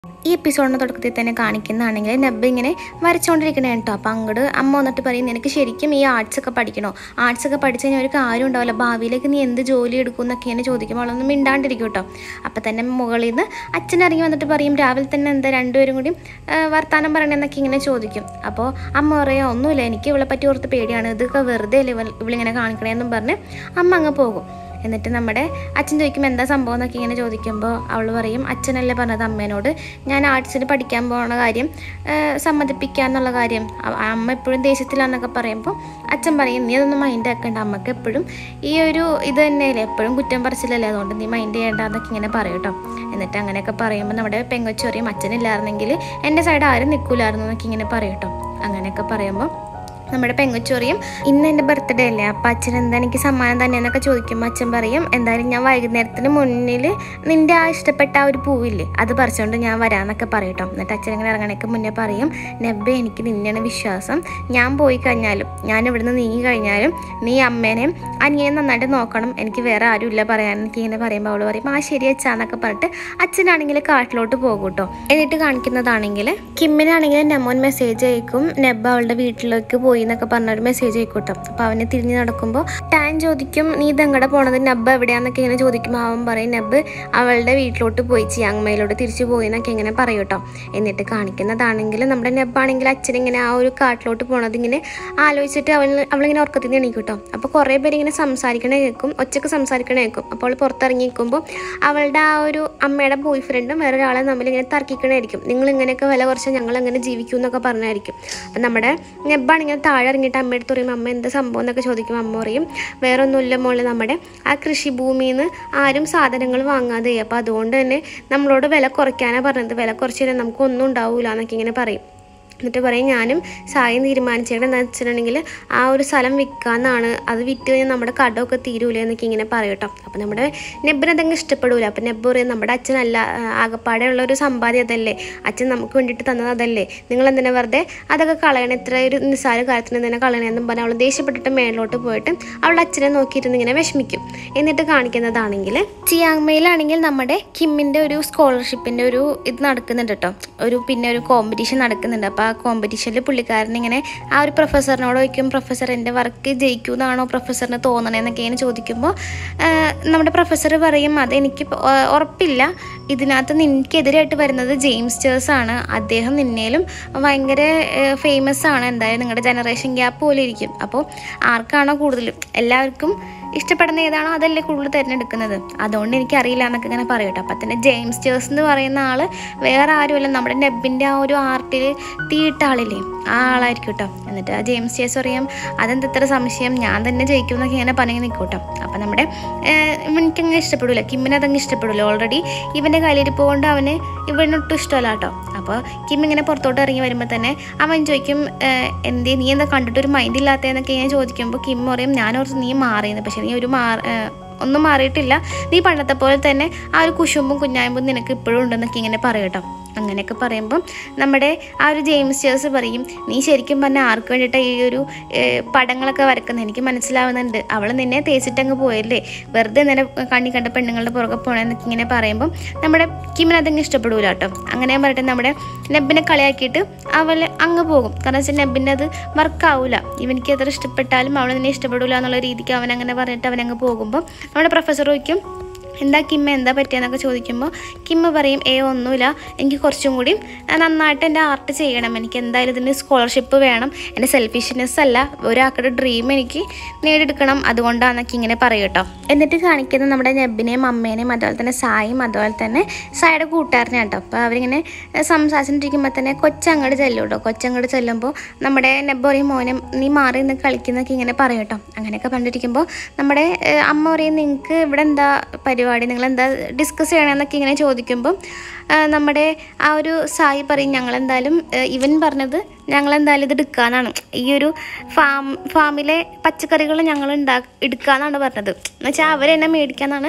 ഈ എപ്പിസോഡിൻ്റെ തുടക്കത്തിൽ തന്നെ കാണിക്കുന്നതാണെങ്കിൽ നബ്ബ് ഇങ്ങനെ വരച്ചുകൊണ്ടിരിക്കണേ കേട്ടോ അപ്പോൾ അങ്ങോട്ട് അമ്മ വന്നിട്ട് പറയും നിനക്ക് ശരിക്കും ഈ ആർട്സ് ഒക്കെ പഠിക്കണോ ആർട്സ് ഒക്കെ പഠിച്ചു കഴിഞ്ഞാൽ ഒരു കാര്യം ഉണ്ടാവില്ല ഭാവിയിലേക്ക് നീ എന്ത് ജോലി എടുക്കും എന്നൊക്കെ ഇങ്ങനെ ചോദിക്കുമ്പോൾ അവളൊന്നും മിണ്ടാണ്ടിരിക്കും കേട്ടോ അപ്പോൾ തന്നെ മുകളിൽ നിന്ന് അച്ഛൻ ഇറങ്ങി വന്നിട്ട് പറയും രാവിലെ തന്നെ എന്താ രണ്ടുപേരും കൂടി ആ, വർത്താനം പറയണമെന്നൊക്കെ ഇങ്ങനെ ചോദിക്കും അപ്പോൾ അമ്മ പറയാം ഒന്നുമില്ല എനിക്ക് ഇവളെ പറ്റി ഓർത്ത് പേടിയാണ് ഇതൊക്കെ വെറുതെ അല്ലേ ഇവൾ ഇവളിങ്ങനെ കാണിക്കണേന്നും പറഞ്ഞ് അമ്മ അങ്ങ് പോകും എന്നിട്ട് നമ്മുടെ അച്ഛൻ ചോദിക്കും എന്താ സംഭവം എന്നൊക്കെ ഇങ്ങനെ ചോദിക്കുമ്പോൾ അവൾ പറയും അച്ഛനല്ലേ പറഞ്ഞത് അമ്മേനോട് ഞാൻ ആർട്സിന് പഠിക്കാൻ പോണ കാര്യം ആ, സമ്മതിപ്പിക്കുക എന്നുള്ള കാര്യം അ- അമ്മ എപ്പോഴും ദേഷ്യത്തിലാന്നൊക്കെ പറയുമ്പോൾ അച്ഛൻ പറയും നീ അതൊന്നും മൈൻഡ് ആക്കണ്ട അമ്മക്ക് എപ്പോഴും ഈ ഒരു ഇത് തന്നെയല്ലേ എപ്പോഴും കുറ്റം പറിച്ചില്ലല്ലേ അതുകൊണ്ട് നീ മൈൻഡ് ചെയ്യേണ്ട എന്നൊക്കെ ഇങ്ങനെ പറയും കേട്ടോ എന്നിട്ട് അങ്ങനെയൊക്കെ പറയുമ്പോൾ നമ്മുടെ പെങ്കൊച്ചു പറയും അച്ഛനില്ലായിരുന്നെങ്കിൽ എൻ്റെ സൈഡ് ആരും നിൽക്കൂലായിരുന്നു എന്നൊക്കെ ഇങ്ങനെ പറയും കേട്ടോ അങ്ങനെയൊക്കെ പറയുമ്പോൾ നമ്മുടെ പെങ്കൊച്ചോറിയും ഇന്ന് എൻ്റെ ബർത്ത്ഡേ അല്ലേ അപ്പം അച്ഛൻ എന്താ എനിക്ക് സമ്മാനം തന്നെ എന്നൊക്കെ ചോദിക്കുമ്പോൾ അച്ഛൻ പറയും എന്തായാലും ഞാൻ വൈകുന്നേരത്തിന് മുന്നിൽ നിൻ്റെ ആ ഇഷ്ടപ്പെട്ട ആ ഒരു പൂവില്ലേ അത് പറിച്ചുകൊണ്ട് ഞാൻ വരാമെന്നൊക്കെ പറയും കേട്ടോ എന്നിട്ട് അച്ഛൻ ഇങ്ങനെ ഇറങ്ങണേക്ക് മുന്നേ പറയും നെബ്ബെ എനിക്ക് നിന്നെയാണ് വിശ്വാസം ഞാൻ പോയി കഴിഞ്ഞാലും ഞാൻ ഇവിടുന്ന് നീങ്ങി കഴിഞ്ഞാലും നീ അമ്മേനെയും അനിയനെയും നന്നായിട്ട് നോക്കണം എനിക്ക് വേറെ ആരുമില്ല പറയാൻ എനിക്ക് ഇങ്ങനെ പറയുമ്പോൾ അവൾ പറയും ആ ശരി അച്ഛാന്നൊക്കെ പറഞ്ഞിട്ട് അച്ഛനാണെങ്കിൽ കാട്ടിലോട്ട് പോകും കേട്ടോ എന്നിട്ട് കാണിക്കുന്നതാണെങ്കിൽ കിമ്മിനാണെങ്കിൽ നെമോൻ മെസ്സേജ് അയക്കും നെബ് അവളുടെ വീട്ടിലേക്ക് പോയി എന്നൊക്കെ പറഞ്ഞൊരു മെസ്സേജ് അയക്കും കേട്ടോ അപ്പോൾ അവന് തിരിഞ്ഞ് നടക്കുമ്പോൾ ടാൻ ചോദിക്കും നീ ഇതെങ്ങടെ പോണത് നബ്ബ് എവിടെയാന്നൊക്കെ ഇങ്ങനെ ചോദിക്കുമ്പോൾ അവൻ പറയും നബ്ബ് അവളുടെ വീട്ടിലോട്ട് പോയി ചിയാങ്മയിലോട്ട് തിരിച്ചു പോയി എന്നൊക്കെ ഇങ്ങനെ പറയും കേട്ടോ എന്നിട്ട് കാണിക്കുന്നതാണെങ്കിൽ നമ്മുടെ നെബ്ബാണെങ്കിൽ അച്ഛൻ ഇങ്ങനെ ആ ഒരു കാട്ടിലോട്ട് പോണത് ഇങ്ങനെ ആലോചിച്ചിട്ട് അവൾ അവളിങ്ങനെ ഉറക്കത്തിൽ നിന്ന് എണീക്കും കേട്ടോ അപ്പോൾ കുറേ പേര് ഇങ്ങനെ സംസാരിക്കണ കേൾക്കും ഒച്ചക്ക് സംസാരിക്കണ കേൾക്കും അപ്പോൾ അവൾ പുറത്തിറങ്ങി നിൽക്കുമ്പോൾ അവളുടെ ആ ഒരു അമ്മയുടെ ബോയ് ഫ്രണ്ടും വേറെ ഒരാളെ തമ്മിൽ ഇങ്ങനെ തർക്കിക്കണായിരിക്കും നിങ്ങൾ ഇങ്ങനെയൊക്കെ വില കുറച്ച് ഞങ്ങൾ എങ്ങനെ ജീവിക്കും എന്നൊക്കെ പറഞ്ഞായിരിക്കും അപ്പം നമ്മുടെ നെബ്ബാണെങ്കിൽ താഴെ ഇറങ്ങിയിട്ട് അമ്മയുടെ പറയും അമ്മ എന്താ സംഭവം എന്നൊക്കെ ചോദിക്കും അമ്മ പറയും വേറെ ഒന്നുമില്ല മോളെ നമ്മുടെ ആ കൃഷിഭൂമിയിൽ നിന്ന് ആരും സാധനങ്ങൾ വാങ്ങാതെ അപ്പോൾ അതുകൊണ്ട് തന്നെ നമ്മളോട് വില കുറയ്ക്കാനാണ് പറഞ്ഞത് വില കുറച്ച് കഴിഞ്ഞാൽ നമുക്കൊന്നും ഉണ്ടാവില്ല എന്നൊക്കെ ഇങ്ങനെ പറയും എന്നിട്ട് പറയും ഞാനും സായം തീരുമാനിച്ചേക്കണം എന്താ വെച്ചിട്ടുണ്ടെങ്കിൽ ആ ഒരു സ്ഥലം വിൽക്കാന്നാണ് അത് വിറ്റ് കഴിഞ്ഞാൽ നമ്മുടെ കടമൊക്കെ തീരൂല എന്നൊക്കെ ഇങ്ങനെ പറയും കേട്ടോ അപ്പം നമ്മുടെ നെബിന് അതങ്ങ് ഇഷ്ടപ്പെടൂല അപ്പം നെബ് പറയും നമ്മുടെ അച്ഛനല്ല ആ, ആകപ്പാടെ ഉള്ള ഒരു സമ്പാദ്യം അതല്ലേ അച്ഛൻ നമുക്ക് വേണ്ടിയിട്ട് തന്നത് അതല്ലേ നിങ്ങൾ എന്തിനാ വെറുതെ അതൊക്കെ കളയണം ഇത്ര ഒരു നിസ്സാര കാര്യത്തിന് എന്തിനാ കളയണമെന്നും പറഞ്ഞ് അവൾ ദേഷ്യപ്പെട്ടിട്ട് മേളിലോട്ട് പോയിട്ട് അവളുടെ അച്ഛനെ നോക്കിയിരുന്ന് ഇങ്ങനെ വിഷമിക്കും എന്നിട്ട് കാണിക്കുന്നതാണെങ്കിൽ ചിയാങ്മയിലാണെങ്കിൽ നമ്മുടെ കിമ്മിൻ്റെ ഒരു സ്കോളർഷിപ്പിൻ്റെ ഒരു ഇത് നടക്കുന്നുണ്ട് കേട്ടോ ഒരു പിന്നെ ഒരു കോമ്പറ്റീഷൻ നടക്കുന്നുണ്ട് അപ്പോൾ ആ കോമ്പറ്റീഷനിൽ പുള്ളിക്കാരൻ ഇങ്ങനെ ആ ഒരു പ്രൊഫസറിനോട് ചോദിക്കും പ്രൊഫസർ എൻ്റെ വർക്ക് ജയിക്കുമെന്നാണോ പ്രൊഫസറിന് തോന്നണേന്നൊക്കെ ഇങ്ങനെ ചോദിക്കുമ്പോൾ ആ, നമ്മുടെ പ്രൊഫസർ പറയും അതെനിക്ക് ഇപ്പൊ, ആ, ഉറപ്പില്ല ഇതിനകത്ത് നിനക്കെതിരായിട്ട് വരുന്നത് ജെയിംസ് ചേഴ്സ് ആണ് അദ്ദേഹം നിന്നേലും ഭയങ്കര ഫേമസ് ആണ് എന്തായാലും നിങ്ങളുടെ ജനറേഷൻ ഗ്യാപ്പ് പോലെ ഇരിക്കും അപ്പോൾ ആർക്കാണോ കൂടുതലും എല്ലാവർക്കും ഇഷ്ടപ്പെടുന്ന ഏതാണോ അതല്ലേ കൂടുതൽ തിരഞ്ഞെടുക്കുന്നത് അതുകൊണ്ട് എനിക്കറിയില്ല എന്നൊക്കെ ഇങ്ങനെ പറയട്ടെ അപ്പം തന്നെ ജെയിംസ് ചേഴ്സ് എന്ന് പറയുന്ന ആൾ വേറെ ആരുമല്ല നമ്മുടെ നെബിൻ്റെ ആ ഒരു ആർട്ടിൽ തീയിട്ട ആളില്ലേ ആ ആളായിരിക്കും കേട്ടോ എന്നിട്ട് ആ ജെയിംസ് ചേഴ്സ് പറയും അതെന്ത് ഇത്ര സംശയം ഞാൻ തന്നെ ജയിക്കും എന്നൊക്കെ ഇങ്ങനെ പറഞ്ഞു നിൽക്കും കേട്ടോ അപ്പം നമ്മുടെ ഇവനിക്കങ്ങ് ഇഷ്ടപ്പെടില്ല കിമ്മിന് അതങ്ങ് ഇഷ്ടപ്പെടില്ല ഓൾറെഡി ഇവൻ്റെ കയ്യിലിരിപ്പ് കൊണ്ട് അവന് ഇവനൊട്ടും ഇഷ്ടമല്ല കേട്ടോ അപ്പോൾ കിം ഇങ്ങനെ പുറത്തോട്ട് ഇറങ്ങി വരുമ്പോൾ തന്നെ അവൻ ചോദിക്കും "ഏഹ്, എന്തേ നീ എന്താ കണ്ടിട്ട് ഒരു മൈൻഡ് ഇല്ലാത്തതെന്നൊക്കെ ഞാൻ ചോദിക്കുമ്പോൾ കിം പറയും ഞാനോർത്ത് നീ മാറിയെന്ന് പക്ഷേ നീ ഒരു മാർ ഏഹ്, ഒന്നും മാറിയിട്ടില്ല നീ പണ്ടത്തെ പോലെ തന്നെ ആ ഒരു കുശുമ്പും കുഞ്ഞായ്പും നിനക്ക് ഇപ്പോഴും ഉണ്ടെന്നൊക്കെ ഇങ്ങനെ പറയും കേട്ടോ അങ്ങനെയൊക്കെ പറയുമ്പം നമ്മുടെ ആ ഒരു ജെയിംസ് ചേഴ്സ് പറയും നീ ശരിക്കും പറഞ്ഞാൽ ആർക്ക് വേണ്ടിയിട്ടാണ് ഈ ഒരു ഏഹ്, പടങ്ങളൊക്കെ വരക്കുന്നത് എനിക്ക് മനസ്സിലാവുന്നുണ്ട് അവൾ നിന്നെ തേച്ചിട്ടങ്ങ് പോയല്ലേ വെറുതെ നിന്നെ കണ്ണി കണ്ട പെണ്ണുങ്ങളുടെ പുറകെ പോകണമെന്നൊക്കെ ഇങ്ങനെ പറയുമ്പം നമ്മുടെ കിമിന് അതങ്ങ് ഇഷ്ടപ്പെടൂല കേട്ടോ അങ്ങനെ പറഞ്ഞിട്ട് നമ്മുടെ നെബിനെ കളിയാക്കിയിട്ട് അവൾ അങ്ങ് പോകും കാരണം വെച്ചാൽ നെബിൻ്റെ അത് വർക്കാവില്ല ഇവനിക്ക് എത്ര ഇഷ്ടപ്പെട്ടാലും അവൾ നിന്നെ ഇഷ്ടപ്പെടില്ല എന്നുള്ള രീതിക്ക് അവൻ അങ്ങനെ പറഞ്ഞിട്ട് അവനങ്ങ് പോകുമ്പോൾ നമ്മുടെ പ്രൊഫസർ ചോദിക്കും എന്താ കിമ്മ എന്താ പറ്റിയെന്നൊക്കെ ചോദിക്കുമ്പോൾ കിമ്മ പറയും ഏ ഒന്നുമില്ല എനിക്ക് കുറച്ചും കൂടി ആ, നന്നായിട്ട് എൻ്റെ ആർട്ട് ചെയ്യണം എനിക്ക് എന്തായാലും ഇതിന് സ്കോളർഷിപ്പ് വേണം എൻ്റെ സെൽഫിഷ്നെസ് അല്ല ഒരാൾക്കുടെ ഡ്രീം എനിക്ക് നേടിയെടുക്കണം അതുകൊണ്ടാണെന്നൊക്കെ ഇങ്ങനെ പറയും കേട്ടോ എന്നിട്ട് കാണിക്കുന്നത് നമ്മുടെ നെബിനെയും അമ്മേനെയും അതുപോലെ തന്നെ സായും അതുപോലെ തന്നെ സായുടെ കൂട്ടുകാരനെ കേട്ടോ അപ്പോൾ അവരിങ്ങനെ ഏഹ്, സംസാരിച്ചുകൊണ്ടിരിക്കുമ്പോൾ തന്നെ കൊച്ചങ്ങോട്ട് ചെല്ലും കേട്ടോ കൊച്ചങ്ങോട്ട് ചെല്ലുമ്പോൾ നമ്മുടെ നെബ് പറയും മോനെ നീ മാറി നിന്ന് കളിക്കുന്നൊക്കെ ഇങ്ങനെ പറയും കേട്ടോ അങ്ങനെയൊക്കെ കണ്ടിരിക്കുമ്പോൾ നമ്മുടെ ഏഹ്, അമ്മ പറയും നിങ്ങൾക്ക് ഇവിടെ എന്താ പരിപാടി നിങ്ങൾ എന്താ ഡിസ്കസ് ചെയ്യണമെന്നൊക്കെ ഇങ്ങനെ ചോദിക്കുമ്പോൾ ആ, നമ്മുടെ ആ ഒരു സായി പറയും ഞങ്ങളെന്തായാലും ഏഹ്, ഇവൻ പറഞ്ഞത് ഞങ്ങളെന്തായാലും ഇത് എടുക്കാനാണ് ഈ ഒരു ഫാം ഫാമിലെ പച്ചക്കറികൾ ഞങ്ങൾ ഉണ്ടാ എടുക്കാന്നാണ് പറഞ്ഞത് എന്ന് വെച്ചാൽ അവരെന്നെ മേടിക്കാന്നാണ്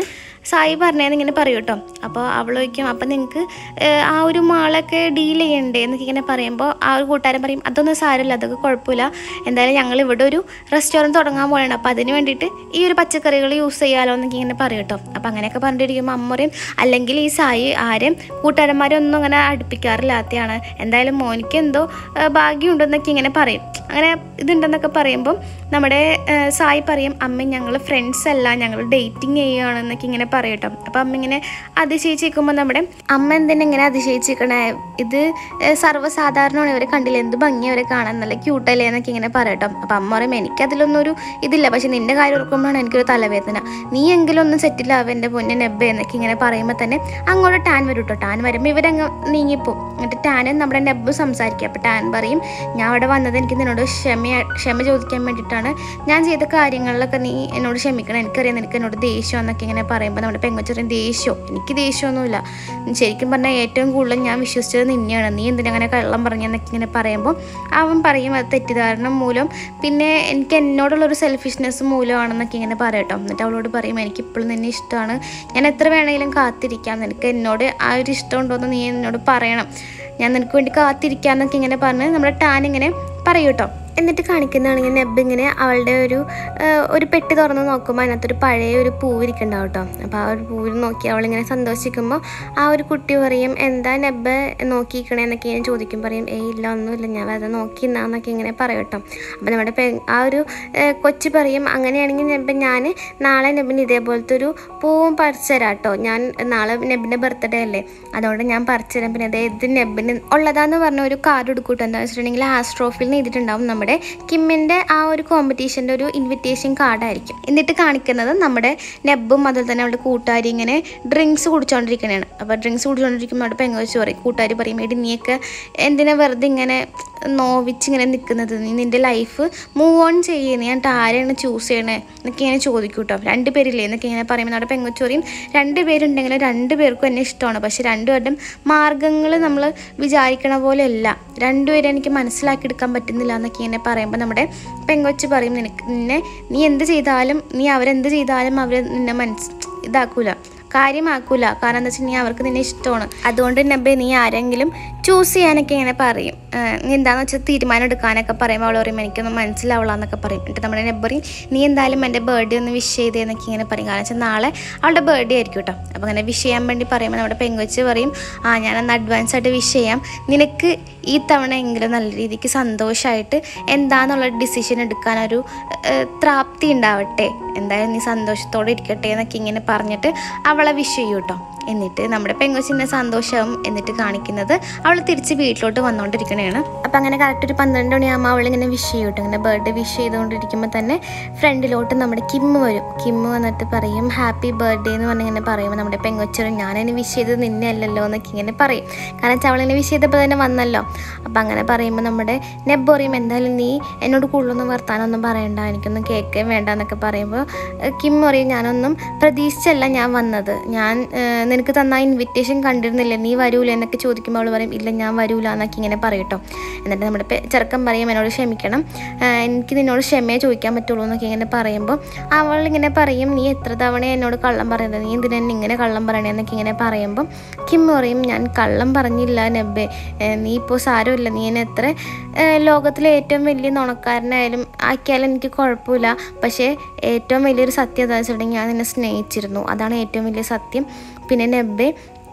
സായി പറഞ്ഞതെന്ന് ഇങ്ങനെ പറയും കേട്ടോ അപ്പോൾ അവൾ ചോദിക്കും അപ്പം നിങ്ങൾക്ക് ആ ഒരു മാളൊക്കെ ഡീൽ ചെയ്യണ്ടേ എന്നൊക്കെ ഇങ്ങനെ പറയുമ്പോൾ ആ ഒരു കൂട്ടുകാരൻ പറയും അതൊന്നും സാരമില്ല അതൊക്കെ കുഴപ്പമില്ല എന്തായാലും ഞങ്ങൾ ഇവിടെ ഒരു റെസ്റ്റോറൻറ്റ് തുടങ്ങാൻ പോകണം അപ്പോൾ അതിന് വേണ്ടിയിട്ട് ഈ ഒരു പച്ചക്കറികൾ യൂസ് ചെയ്യാമല്ലോ എന്നൊക്കെ ഇങ്ങനെ പറയും കേട്ടോ അപ്പോൾ അങ്ങനെയൊക്കെ പറഞ്ഞിട്ടിരിക്കുമ്പോൾ അമ്മ പറയും അല്ലെങ്കിൽ ഈ സായി ആരെയും കൂട്ടുകാരന്മാരെ ഒന്നും അങ്ങനെ അടുപ്പിക്കാറില്ലാത്തതാണ് എന്തായാലും മോനിക്ക് എന്തോ ആ, ഭാഗ്യമുണ്ടെന്നൊക്കെ ഇങ്ങനെ പറയും അങ്ങനെ ഇതുണ്ടെന്നൊക്കെ പറയുമ്പം നമ്മുടെ ആ, സായി പറയും അമ്മ ഞങ്ങൾ ഫ്രണ്ട്സ് അല്ല ഞങ്ങൾ ഡേറ്റിംഗ് ചെയ്യുകയാണെന്നൊക്കെ ഇങ്ങനെ പറയും കേട്ടോ അപ്പം അമ്മ ഇങ്ങനെ അതിശയിച്ച് നിൽക്കുമ്പോൾ നമ്മുടെ അമ്മ എന്തിനാ ഇങ്ങനെ അതിശയിച്ച് നിൽക്കണേ ഇത് ആ, സർവ്വസാധാരണമാണ് ഇവരെ കണ്ടില്ല എന്ത് ഭംഗി അവരെ കാണാൻ നല്ല ക്യൂട്ടല്ലേ എന്നൊക്കെ ഇങ്ങനെ പറയട്ടോ അപ്പം അമ്മ പറയും എനിക്കതിലൊന്നും ഒരു ഇതില്ല പക്ഷെ നിന്റെ കാര്യം ഓർക്കുമ്പോഴാണ് എനിക്കൊരു തലവേദന നീ എങ്കിലും ഒന്ന് സെറ്റിലാവും എൻ്റെ പൊന്നെ നെബ്ബ എന്നൊക്കെ ഇങ്ങനെ പറയുമ്പോൾ തന്നെ അങ്ങോട്ട് ടാൻ വരും കേട്ടോ ടാൻ വരുമ്പോൾ ഇവരങ്ങ് നീങ്ങിപ്പോവും എന്നിട്ട് ടാനും നമ്മുടെ നെബ്ബ് സംസാരിക്കുക അപ്പോൾ ടാൻ പറയും ഞാൻ അവിടെ വന്നത് എനിക്ക് നിന്നോട് ക്ഷമ ക്ഷമ ചോദിക്കാൻ വേണ്ടിയിട്ടാണ് ഞാൻ ചെയ്ത കാര്യങ്ങളിലൊക്കെ നീ എന്നോട് ക്ഷമിക്കണം എനിക്കറിയാം നിനക്ക് എന്നോട് ദേഷ്യം എന്നൊക്കെ ഇങ്ങനെ പറയുമ്പോൾ നമ്മുടെ പെങ്കൊച്ചറിയും ദേഷ്യം എനിക്ക് ദേഷ്യമൊന്നുമില്ല ശരിക്കും പറഞ്ഞാൽ ഏറ്റവും കൂടുതൽ ഞാൻ വിശ്വസിച്ചത് നിന്നെയാണ് നീ എന്തിനങ്ങനെ കള്ളം പറഞ്ഞെന്നൊക്കെ ഇങ്ങനെ പറയുമ്പോൾ അവൻ പറയും അത് തെറ്റിദ്ധാരണ മൂലം പിന്നെ എനിക്ക് എന്നോടുള്ളൊരു സെൽഫിഷ്നെസ് മൂലമാണെന്നൊക്കെ ഇങ്ങനെ പറയട്ടോ എന്നിട്ട് അവളോട് പറയും എനിക്ക് ഇപ്പോഴും നിന്നെ ഇഷ്ടമാണ് ഞാൻ എത്ര വേണമെങ്കിലും കാത്തിരിക്കാം നിനക്ക് എന്നോട് ആ ഒരു ഇഷ്ടം ഉണ്ടോ എന്ന് നീ എന്നോട് പറയണം ഞാൻ നിനക്ക് വേണ്ടി കാത്തിരിക്കാന്നൊക്കെ ഇങ്ങനെ പറഞ്ഞ് നമ്മുടെ ടാൻ ഇങ്ങനെ പറയൂ കേട്ടോ എന്നിട്ട് കാണിക്കുന്നതാണെങ്കിൽ നെബ് ഇങ്ങനെ അവളുടെ ഒരു ആ, ഒരു പെട്ടി തുറന്ന് നോക്കുമ്പോൾ അതിനകത്തൊരു പഴയ ഒരു പൂവ് ഇരിക്കുന്നുണ്ടാവും കേട്ടോ അപ്പോൾ ആ ഒരു പൂവിൽ നോക്കി അവളിങ്ങനെ സന്തോഷിക്കുമ്പോൾ ആ ഒരു കുട്ടി പറയും എന്താ നെബ് നോക്കിയിരിക്കണേ എന്നൊക്കെ ഇങ്ങനെ ചോദിക്കും പറയും ഏയ് ഇല്ല ഒന്നുമില്ല ഞാൻ വെറുതെ നോക്കി എന്നാന്നൊക്കെ ഇങ്ങനെ പറയും കേട്ടോ അപ്പോൾ നമ്മുടെ പെ ആ ഒരു ആ, കൊച്ചു പറയും അങ്ങനെയാണെങ്കിൽ നെബ് ഞാൻ നാളെ നെബിന് ഇതേപോലത്തെ ഒരു പൂവും പറിച്ചു തരാം കേട്ടോ ഞാൻ നാളെ നെബിൻ്റെ ബർത്ത്ഡേ അല്ലേ അതുകൊണ്ട് ഞാൻ പറിച്ചു തരാം പിന്നെ അതേ ഇത് നെബിന് ഉള്ളതാന്ന് പറഞ്ഞ ഒരു കാർഡ് എടുക്കൂട്ടോ എന്താ വെച്ചിട്ടുണ്ടെങ്കിൽ ആസ്ട്രോഫിൽ എഴുതിയിട്ടുണ്ടാവും നമ്മുടെ കിമ്മിൻ്റെ ആ ഒരു കോമ്പറ്റീഷൻ്റെ ഒരു ഇൻവിറ്റേഷൻ കാർഡായിരിക്കും എന്നിട്ട് കാണിക്കുന്നത് നമ്മുടെ നെബും അതുപോലെ തന്നെ അവളുടെ കൂട്ടുകാരി ഇങ്ങനെ ഡ്രിങ്ക്സ് കുടിച്ചുകൊണ്ടിരിക്കണതാണ് അപ്പോൾ ഡ്രിങ്ക്സ് കുടിച്ചുകൊണ്ടിരിക്കുമ്പോൾ അവിടെ പെങ്ങ പറയും കൂട്ടുകാരി പറയും എടി നീയൊക്കെ എന്തിനാ വെറുതെ ഇങ്ങനെ നോവിച്ച് ഇങ്ങനെ നിൽക്കുന്നത് നീ നിൻ്റെ ലൈഫ് മൂവ് ഓൺ ചെയ്യേ നീ എന്നിട്ട് ആരെയാണ് ചൂസ് ചെയ്യണേ എന്നൊക്കെ ഇങ്ങനെ ചോദിക്കും കേട്ടോ രണ്ട് പേരില്ലേ എന്നൊക്കെ ഇങ്ങനെ പറയുമ്പോൾ നമ്മുടെ പെങ്ങച്ചോറിയും രണ്ട് പേരുണ്ടെങ്കിലും രണ്ട് പേർക്കും എന്നെ ഇഷ്ടമാണ് പക്ഷെ രണ്ടുപേരുടെയും മാർഗങ്ങൾ നമ്മൾ വിചാരിക്കണ പോലെ അല്ല രണ്ടുപേരും എനിക്ക് മനസ്സിലാക്കിയെടുക്കാൻ പറ്റുന്നില്ല എന്നൊക്കെ ഇങ്ങനെ പറയുമ്പോൾ നമ്മുടെ പെങ്കൊച്ച് പറയും നിനക്ക് നിന്നെ നീ എന്ത് ചെയ്താലും നീ അവരെന്ത് ചെയ്താലും അവർ നിന്നെ മനസ്സ് ഇതാക്കൂല കാര്യമാക്കൂല കാരണം എന്താ വെച്ചിട്ടുണ്ടെങ്കിൽ അവർക്ക് നിന്നെ ഇഷ്ടമാണ് അതുകൊണ്ട് നബ്ബെ നീ ആരെങ്കിലും ചൂസ് ചെയ്യാനൊക്കെ ഇങ്ങനെ പറയും ഏഹ് നീ എന്താണെന്ന് വെച്ചാൽ തീരുമാനം എടുക്കാനൊക്കെ പറയുമ്പോൾ അവൾ പറയും എനിക്കൊന്നും മനസ്സിലാവുള്ളാന്നൊക്കെ പറയും എന്നിട്ട് നമ്മുടെ നെബറി നീ എന്തായാലും എൻ്റെ ബർത്ത്ഡേ ഒന്ന് വിഷ് ചെയ്തേന്നൊക്കെ ഇങ്ങനെ പറയും കാരണം വെച്ചാൽ നാളെ അവളുടെ ബർത്ത്ഡേ ആയിരിക്കും കേട്ടോ അപ്പോൾ അങ്ങനെ വിഷ് ചെയ്യാൻ വേണ്ടി പറയുമ്പോൾ നമ്മുടെ പെങ്കൊച്ച് പറയും ആ ഞാനന്ന് അഡ്വാൻസ് ആയിട്ട് വിഷ് ചെയ്യാം നിനക്ക് ഈ തവണ എങ്കിലും നല്ല രീതിക്ക് സന്തോഷമായിട്ട് എന്താന്നുള്ള ഡിസിഷൻ എടുക്കാനൊരു ഏഹ്, ത്രാപ്തി ഉണ്ടാവട്ടെ എന്തായാലും നീ സന്തോഷത്തോടെ ഇരിക്കട്ടെ എന്നൊക്കെ ഇങ്ങനെ പറഞ്ഞിട്ട് അവളെ വിഷ് ചെയ്യും കേട്ടോ എന്നിട്ട് നമ്മുടെ പെങ്കൊച്ചിൻ്റെ സന്തോഷവും എന്നിട്ട് കാണിക്കുന്നത് അവൾ തിരിച്ച് വീട്ടിലോട്ട് വന്നുകൊണ്ടിരിക്കണതാണ് അപ്പം അങ്ങനെ കറക്റ്റ് ഒരു പന്ത്രണ്ട് മണിയാകുമ്പോൾ അവളിങ്ങനെ വിഷ് ചെയ്യും കേട്ടോ ഇങ്ങനെ ബർത്ത്ഡേ വിഷ് ചെയ്തുകൊണ്ടിരിക്കുമ്പോൾ തന്നെ ഫ്രണ്ടിലോട്ട് നമ്മുടെ കിമ്മ് വരും കിമ്മ് വന്നിട്ട് പറയും ഹാപ്പി ബർത്ത്ഡേ എന്ന് പറഞ്ഞിങ്ങനെ പറയുമ്പോൾ നമ്മുടെ പെങ്കൊച്ചറും ഞാനതിന് വിഷ് ചെയ്തത് നിന്നെ അല്ലല്ലോ എന്നൊക്കെ ഇങ്ങനെ പറയും കാരണം വെച്ചാൽ അവളിങ്ങനെ വിഷ് ചെയ്തപ്പോൾ തന്നെ വന്നല്ലോ അപ്പം അങ്ങനെ പറയുമ്പോൾ നമ്മുടെ നെബ് പറയും എന്തായാലും നീ എന്നോട് കൂടുതലൊന്നും വർത്താനൊന്നും പറയണ്ട എനിക്കൊന്നും കേൾക്കുകയും വേണ്ട എന്നൊക്കെ പറയുമ്പോൾ ഏഹ് കിം പറയും ഞാനൊന്നും പ്രതീക്ഷിച്ചല്ല ഞാൻ വന്നത് ഞാൻ ഏഹ് നിനക്ക് തന്ന ഇൻവിറ്റേഷൻ കണ്ടിരുന്നില്ല നീ വരൂല എന്നൊക്കെ ചോദിക്കുമ്പോൾ അവൾ പറയും ഇല്ല ഞാൻ വരൂല എന്നൊക്കെ ഇങ്ങനെ പറയും കേട്ടോ എന്നിട്ട് നമ്മുടെ പെ- ചെറുക്കൻ പറയും എന്നോട് ക്ഷമിക്കണം ഏഹ് എനിക്ക് നിന്നോട് ക്ഷമയെ ചോദിക്കാൻ പറ്റുള്ളൂ എന്നൊക്കെ ഇങ്ങനെ പറയുമ്പോൾ അവൾ ഇങ്ങനെ പറയും നീ എത്ര തവണ എന്നോട് കള്ളം പറയുന്നത് നീ എന്തിനാ എന്നെ ഇങ്ങനെ കള്ളം പറയണേ എന്നൊക്കെ ഇങ്ങനെ പറയുമ്പോൾ കിം പറയും ഞാൻ കള്ളം പറഞ്ഞില്ല നബ്ബെ ഏഹ് നീ ഇപ്പോൾ സാരമില്ല നീ എന്നെ എത്ര ഏഹ് ലോകത്തിലെ ഏറ്റവും വലിയ നുണക്കാരനായാലും ആക്കിയാലും എനിക്ക് കുഴപ്പമില്ല പക്ഷേ ഏറ്റവും വലിയൊരു സത്യം എന്താണെന്ന് വെച്ചിട്ടുണ്ടെങ്കിൽ ഞാൻ നിന്നെ സ്നേഹിച്ചിരുന്നു അതാണ് ഏറ്റവും വലിയ സത്യം പിന്നെ നബ്ബെ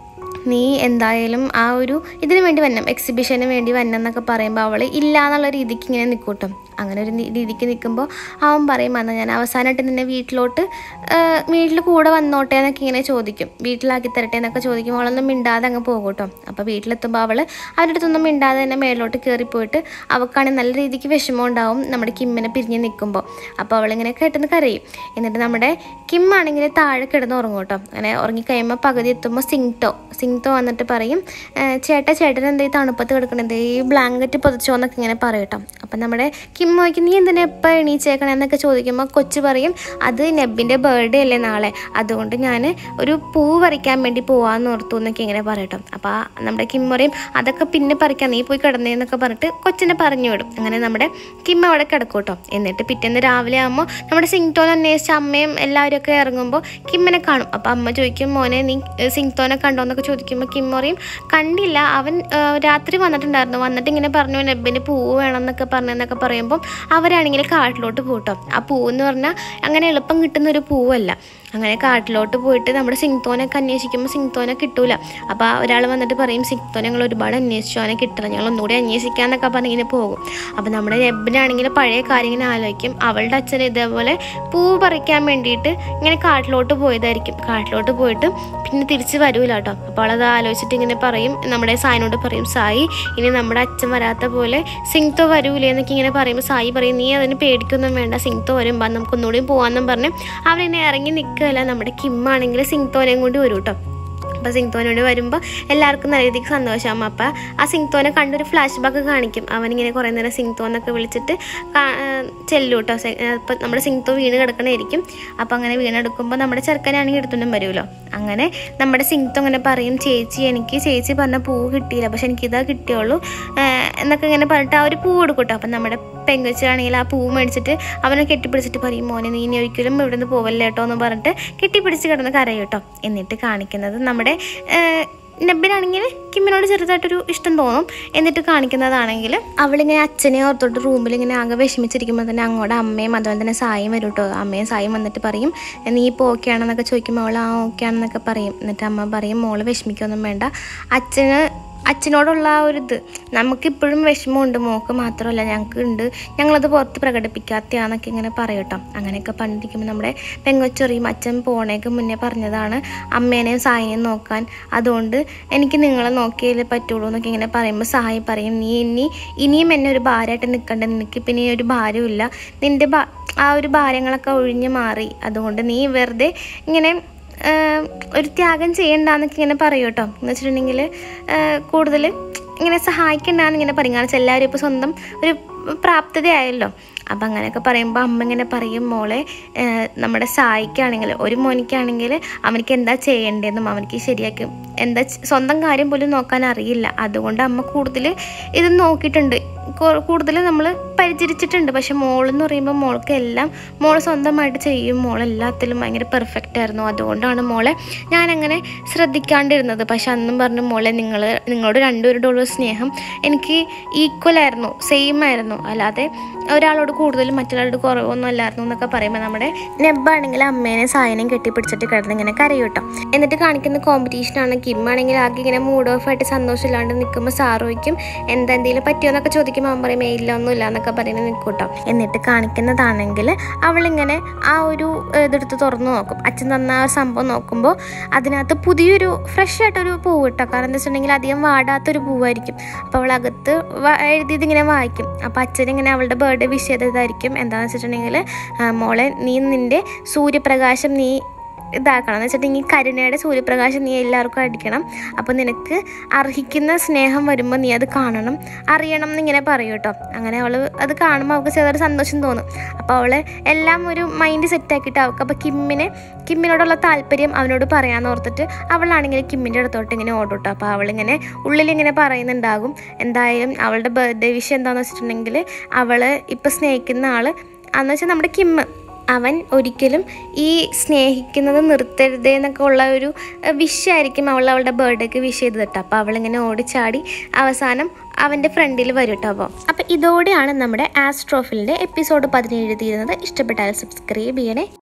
നീ എന്തായാലും ആ ഒരു ഇതിന് വേണ്ടി വന്നം എക്സിബിഷന് വേണ്ടി വന്നം എന്നൊക്കെ പറയുമ്പോൾ അവൾ ഇല്ല എന്നുള്ള രീതിക്ക് ഇങ്ങനെ നിൽക്കൂട്ടോ അങ്ങനെ ഒരു നി- രീതിക്ക് നിൽക്കുമ്പോൾ അവൻ പറയും എന്നാൽ ഞാൻ അവസാനമായിട്ട് നിന്നെ വീട്ടിലോട്ട് വീട്ടിൽ കൂടെ വന്നോട്ടെ എന്നൊക്കെ ഇങ്ങനെ ചോദിക്കും വീട്ടിലാക്കി തരട്ടെ എന്നൊക്കെ ചോദിക്കുമ്പോൾ അവളൊന്നും മിണ്ടാതെ അങ്ങ് പോകും കേട്ടോ അപ്പോൾ വീട്ടിലെത്തുമ്പോൾ അവൾ അവരുടെ അടുത്തൊന്നും മിണ്ടാതെ തന്നെ മേളിലോട്ട് കയറിപ്പോയിട്ട് അവൾക്കാണെങ്കിൽ നല്ല രീതിക്ക് വിഷമം ഉണ്ടാവും നമ്മുടെ കിമ്മിനെ പിരിഞ്ഞ് നിൽക്കുമ്പോൾ അപ്പോൾ അവളിങ്ങനെ കേട്ടെന്ന് കരയും എന്നിട്ട് നമ്മുടെ കിം ആണെങ്കിൽ താഴെ കിടന്ന് ഉറങ്ങും കേട്ടോ അങ്ങനെ ഉറങ്ങിക്കഴിയുമ്പോൾ പകുതി എത്തുമ്പോൾ സിങ്ടോ സിങ്ടോ വന്നിട്ട് പറയും "ഏ, ചേട്ടാ ചേട്ടൻ എന്താ ഈ തണുപ്പത്ത് കിടക്കണത് ഈ ബ്ലാങ്കറ്റ് പൊതിച്ചോ എന്നൊക്കെ ഇങ്ങനെ പറയും കേട്ടോ അപ്പം നമ്മുടെ കിം കിം ചോദിക്കും നീ എന്തിനാ എപ്പോൾ എണീച്ചേക്കണേ എന്നൊക്കെ ചോദിക്കുമ്പോൾ കൊച്ചു പറയും അത് നെബിൻ്റെ ബർത്ത്ഡേ അല്ലേ നാളെ അതുകൊണ്ട് ഞാൻ ഒരു പൂ പറിക്കാൻ വേണ്ടി പോവാന്ന് ഓർത്തു എന്നൊക്കെ ഇങ്ങനെ പറയട്ടോ അപ്പോൾ നമ്മുടെ കിം പറയും അതൊക്കെ പിന്നെ പറിക്കാം നീ പോയി കിടന്നേന്നൊക്കെ പറഞ്ഞിട്ട് കൊച്ചിനെ പറഞ്ഞു വിടും അങ്ങനെ നമ്മുടെ കിം അവിടെ കിടക്കും കേട്ടോ എന്നിട്ട് പിറ്റേന്ന് രാവിലെ ആകുമ്പോൾ നമ്മുടെ സിങ്ടോൻ അന്വേഷിച്ച അമ്മയും എല്ലാവരും ഒക്കെ ഇറങ്ങുമ്പോൾ കിമ്മിനെ കാണും അപ്പോൾ അമ്മ ചോദിക്കും മോനെ നീ ഏഹ്, സിങ്ടോനെ കണ്ടോ എന്നൊക്കെ ചോദിക്കുമ്പോൾ കിം പറയും കണ്ടില്ല അവൻ ഏഹ്, രാത്രി വന്നിട്ടുണ്ടായിരുന്നു വന്നിട്ട് ഇങ്ങനെ പറഞ്ഞു നെബിന് പൂവ് വേണം എന്നൊക്കെ പറഞ്ഞെന്നൊക്കെ പറയുമ്പോൾ അവരാണെങ്കിൽ കാട്ടിലോട്ട് പോട്ടോ ആ പൂവെന്ന് പറഞ്ഞാൽ അങ്ങനെ എളുപ്പം കിട്ടുന്ന ഒരു പൂവല്ല അങ്ങനെ കാട്ടിലോട്ട് പോയിട്ട് നമ്മുടെ സിങ്തോനൊക്കെ അന്വേഷിക്കുമ്പോൾ സിങ്തോനെ കിട്ടൂല അപ്പോൾ ഒരാൾ വന്നിട്ട് പറയും സിങ്തോനെ ഞങ്ങൾ ഒരുപാട് അന്വേഷിച്ചു അവനെ കിട്ടില്ല ഞങ്ങൾ ഒന്നുകൂടി അന്വേഷിക്കാന്നൊക്കെ പറഞ്ഞ് ഇങ്ങനെ പോകും അപ്പോൾ നമ്മുടെ നെബിനാണെങ്കിൽ പഴയ കാര്യം ഇങ്ങനെ ആലോചിക്കും അവളുടെ അച്ഛൻ ഇതേപോലെ പൂ പറിക്കാൻ വേണ്ടിയിട്ട് ഇങ്ങനെ കാട്ടിലോട്ട് പോയതായിരിക്കും കാട്ടിലോട്ട് പോയിട്ട് പിന്നെ തിരിച്ച് വരൂല കേട്ടോ അപ്പോൾ അവളത് ആലോചിച്ചിട്ട് ഇങ്ങനെ പറയും നമ്മുടെ സായിനോട് പറയും സായി ഇനി നമ്മുടെ അച്ഛൻ വരാത്ത പോലെ സിങ്തോ വരൂലേ എന്നൊക്കെ ഇങ്ങനെ പറയുമ്പോൾ സായി പറയും നീ അതിന് പേടിക്കൊന്നും വേണ്ട സിങ്തോ വരും ബാ നമുക്ക് ഒന്നുകൂടി പോകാമെന്നും പറഞ്ഞ് അവരിങ്ങനെ ഇറങ്ങി നിൽക്കുകയല്ല നമ്മുടെ കിമ്മാണെങ്കിൽ സിങ്തോനെയും കൊണ്ട് വരും കേട്ടോ അപ്പോൾ സിങ്തോനോട് വരുമ്പോൾ എല്ലാവർക്കും നല്ല രീതിക്ക് സന്തോഷമാകും അപ്പോൾ ആ സിങ്തോനെ കണ്ടൊരു ഫ്ലാഷ് ബാക്ക് കാണിക്കും അവനിങ്ങനെ കുറേ നേരം സിങ്തോന്നൊക്കെ വിളിച്ചിട്ട് കാ- ആ, ചെല്ലും കേട്ടോ അപ്പോൾ നമ്മുടെ സിങ്തോ വീണ് കിടക്കണായിരിക്കും അപ്പോൾ അങ്ങനെ വീണെടുക്കുമ്പോൾ നമ്മുടെ ചെറുക്കനാണെങ്കിൽ എടുത്തുകൊണ്ടും വരുമല്ലോ അങ്ങനെ നമ്മുടെ സിങ്തോ അങ്ങനെ പറയും ചേച്ചി എനിക്ക് ചേച്ചി പറഞ്ഞ പൂവ് കിട്ടിയില്ല പക്ഷെ എനിക്കിതാ കിട്ടിയുള്ളൂ ആ, എന്നൊക്കെ ഇങ്ങനെ പറഞ്ഞിട്ട് ആ ഒരു പൂ കൊടുക്കും കേട്ടോ അപ്പം നമ്മുടെ പെങ്കൊച്ചാണെങ്കിൽ ആ പൂവ് മേടിച്ചിട്ട് അവനെ കെട്ടിപ്പിടിച്ചിട്ട് പറയും മോനെ നീ ഇനി ഒരിക്കലും ഇവിടെ നിന്ന് പോവല്ലേ കേട്ടോ എന്ന് പറഞ്ഞിട്ട് കെട്ടിപ്പിടിച്ച് കിടന്ന് കരയും കേട്ടോ എന്നിട്ട് കാണിക്കുന്നത് നമ്മുടെ ഏഹ്, നബിനാണെങ്കിൽ കിമ്മിനോട് ചെറുതായിട്ടൊരു ഇഷ്ടം തോന്നും എന്നിട്ട് കാണിക്കുന്നതാണെങ്കിൽ അവളിങ്ങനെ അച്ഛനെ ഓർത്തോട്ട് റൂമിൽ ഇങ്ങനെ ആകെ വിഷമിച്ചിരിക്കുമ്പോൾ തന്നെ അങ്ങോട്ട് അമ്മയും അതുപോലെ തന്നെ സായും വരും കേട്ടോ അമ്മയും സായും വന്നിട്ട് പറയും നീ ഇപ്പോൾ ഓക്കെ ആണെന്നൊക്കെ ചോദിക്കുമ്പോൾ അവൾ ആ ഓക്കെ ആണെന്നൊക്കെ പറയും എന്നിട്ട് അമ്മ പറയും മോള് വിഷമിക്കൊന്നും വേണ്ട അച്ഛന് അച്ഛനോടുള്ള ആ ഒരു ഇത് നമുക്കിപ്പോഴും വിഷമമുണ്ട് മോക്ക് മാത്രമല്ല ഞങ്ങൾക്ക് ഉണ്ട് ഞങ്ങളത് പുറത്ത് പ്രകടിപ്പിക്കാത്തയാന്നൊക്കെ ഇങ്ങനെ പറയട്ടോ അങ്ങനെയൊക്കെ പണ്ടിരിക്കുമ്പോൾ നമ്മുടെ പെങ്കൊച്ചെറിയും അച്ഛൻ പോണേക്ക് മുന്നേ പറഞ്ഞതാണ് അമ്മേനെയും സായിനെയും നോക്കാൻ അതുകൊണ്ട് എനിക്ക് നിങ്ങളെ നോക്കിയാലേ പറ്റുള്ളൂ എന്നൊക്കെ ഇങ്ങനെ പറയുമ്പോൾ സായി പറയും നീ ഇനി ഇനിയും എന്നെ ഒരു ഭാരമായിട്ട് നിൽക്കണ്ട നിനക്ക് പിന്നെ ഒരു ഭാരമില്ല നിൻ്റെ ഭാ ആ ഒരു ഭാരങ്ങളൊക്കെ ഒഴിഞ്ഞു മാറി അതുകൊണ്ട് നീ വെറുതെ ഇങ്ങനെ ആഹ് ഒരു ത്യാഗം ചെയ്യണ്ടെന്നൊക്കെ ഇങ്ങനെ പറയും കേട്ടോ എന്ന് വെച്ചിട്ടുണ്ടെങ്കിൽ കൂടുതൽ ഇങ്ങനെ സഹായിക്കണ്ടെന്ന് ഇങ്ങനെ പറയും കാരണം വെച്ചാൽ എല്ലാവരും ഇപ്പോൾ സ്വന്തം ഒരു പ്രാപ്തതയായല്ലോ അപ്പം അങ്ങനെയൊക്കെ പറയുമ്പോൾ അമ്മ ഇങ്ങനെ പറയും മോളെ ആഹ് നമ്മുടെ സായിക്കാണെങ്കിൽ ഒരു മോനിക്കാണെങ്കിൽ അവനിക്ക് എന്താ ചെയ്യേണ്ടതെന്നും അവനിക്ക് ശരിയാക്കും എന്താ ചെ- സ്വന്തം കാര്യം പോലും നോക്കാൻ അറിയില്ല അതുകൊണ്ട് അമ്മ കൂടുതൽ ഇത് നോക്കിയിട്ടുണ്ട് കൂടുതൽ നമ്മൾ പരിചരിച്ചിട്ടുണ്ട് പക്ഷെ മോളെന്ന് പറയുമ്പോൾ മോൾക്ക് എല്ലാം മോൾ സ്വന്തമായിട്ട് ചെയ്യും മോൾ എല്ലാത്തിലും ഭയങ്കര പെർഫെക്റ്റ് ആയിരുന്നു അതുകൊണ്ടാണ് മോളെ ഞാനങ്ങനെ ശ്രദ്ധിക്കാണ്ടിരുന്നത് പക്ഷെ അന്നും പറഞ്ഞു മോളെ നിങ്ങൾ നിങ്ങളോട് രണ്ടുപേരുടെ സ്നേഹം എനിക്ക് ഈക്വൽ ആയിരുന്നു സെയിം ആയിരുന്നു അല്ലാതെ ഒരാളോട് കൂടുതലും മറ്റൊരാളോട് കുറവൊന്നും അല്ലായിരുന്നു എന്നൊക്കെ പറയുമ്പോൾ നമ്മുടെ നെബാണെങ്കിൽ അമ്മേനെ സായനെയും കെട്ടിപ്പിടിച്ചിട്ട് കിടന്ന് ഇങ്ങനെ കരയും കേട്ടോ എന്നിട്ട് കാണിക്കുന്ന കോമ്പറ്റീഷനാണ് കിം ആണെങ്കിൽ ആകെ ഇങ്ങനെ മൂഡ് ഓഫ് ആയിട്ട് സന്തോഷമില്ലാണ്ട് നിൽക്കുമ്പോൾ സാറോയ്ക്കും എന്താ എന്തെങ്കിലും പറ്റിയോ എന്നൊക്കെ ചോദിക്കുമ്പോൾ അവൻ പറയും "ഏയ് ഇല്ല ഒന്നുമില്ല എന്നൊക്കെ പറയുന്നത് നിൽക്കും കേട്ടോ എന്നിട്ട് കാണിക്കുന്നതാണെങ്കിൽ അവളിങ്ങനെ ആ ഒരു ഏഹ്, ഇതെടുത്ത് തുറന്നു നോക്കും അച്ഛൻ തന്ന ആ സംഭവം നോക്കുമ്പോൾ അതിനകത്ത് പുതിയൊരു ഫ്രഷ് ആയിട്ടൊരു പൂവ് കേട്ടോ കാരണം എന്താ വെച്ചിട്ടുണ്ടെങ്കിൽ അധികം വാടാത്തൊരു പൂവായിരിക്കും അപ്പോൾ അവൾ അകത്ത് വ- എഴുതിയത് ഇങ്ങനെ വായിക്കും അപ്പോൾ അച്ഛൻ ഇങ്ങനെ അവളുടെ ബർത്ത്ഡേ വിഷ് ചെയ്തതായിരിക്കും എന്താണെന്ന് വെച്ചിട്ടുണ്ടെങ്കിൽ ആ, മോളെ നീ നിൻ്റെ സൂര്യപ്രകാശം നീ ഇതാക്കണം എന്ന് വെച്ചിട്ടുണ്ടെങ്കിൽ കരുണയുടെ സൂര്യപ്രകാശം നീ എല്ലാവർക്കും അടിക്കണം അപ്പോൾ നിനക്ക് അർഹിക്കുന്ന സ്നേഹം വരുമ്പോൾ നീ അത് കാണണം അറിയണം എന്നിങ്ങനെ പറയും കേട്ടോ അങ്ങനെ അവൾ അത് കാണുമ്പോൾ അവൾക്ക് ചെറിയൊരു സന്തോഷം തോന്നും അപ്പോൾ അവൾ എല്ലാം ഒരു മൈൻഡ് സെറ്റാക്കിയിട്ട് അവൾക്ക് അപ്പോൾ കിമ്മിനെ കിമ്മിനോടുള്ള താല്പര്യം അവനോട് പറയാമെന്ന് ഓർത്തിട്ട് അവളാണെങ്കിൽ കിമ്മിൻ്റെ അടുത്തോട്ട് ഇങ്ങനെ ഓടും കേട്ടോ അപ്പോൾ അവളിങ്ങനെ ഉള്ളിലിങ്ങനെ പറയുന്നുണ്ടാകും എന്തായാലും അവളുടെ ബർത്ത്ഡേ വിഷയം എന്താണെന്ന് വെച്ചിട്ടുണ്ടെങ്കിൽ അവൾ ഇപ്പോൾ സ്നേഹിക്കുന്ന ആൾ അന്ന് വെച്ചാൽ നമ്മുടെ കിമ്മ് അവൻ ഒരിക്കലും ഈ സ്നേഹിക്കുന്നത് നിർത്തരുതേ എന്നൊക്കെ ഉള്ള ഒരു വിഷയായിരിക്കും അവൾ അവളുടെ ബർത്ത്ഡേക്ക് വിഷ് ചെയ്ത് കേട്ടോ അപ്പോൾ അവളിങ്ങനെ ഓടിച്ചാടി അവസാനം അവൻ്റെ ഫ്രണ്ടിൽ വരും കേട്ടോ അപ്പോൾ അപ്പോൾ ഇതോടെയാണ് നമ്മുടെ ആസ്ട്രോഫിലിൻ്റെ എപ്പിസോഡ് പതിനേഴ് തീരുന്നത് ഇഷ്ടപ്പെട്ടാൽ സബ്സ്ക്രൈബ് ചെയ്യണേ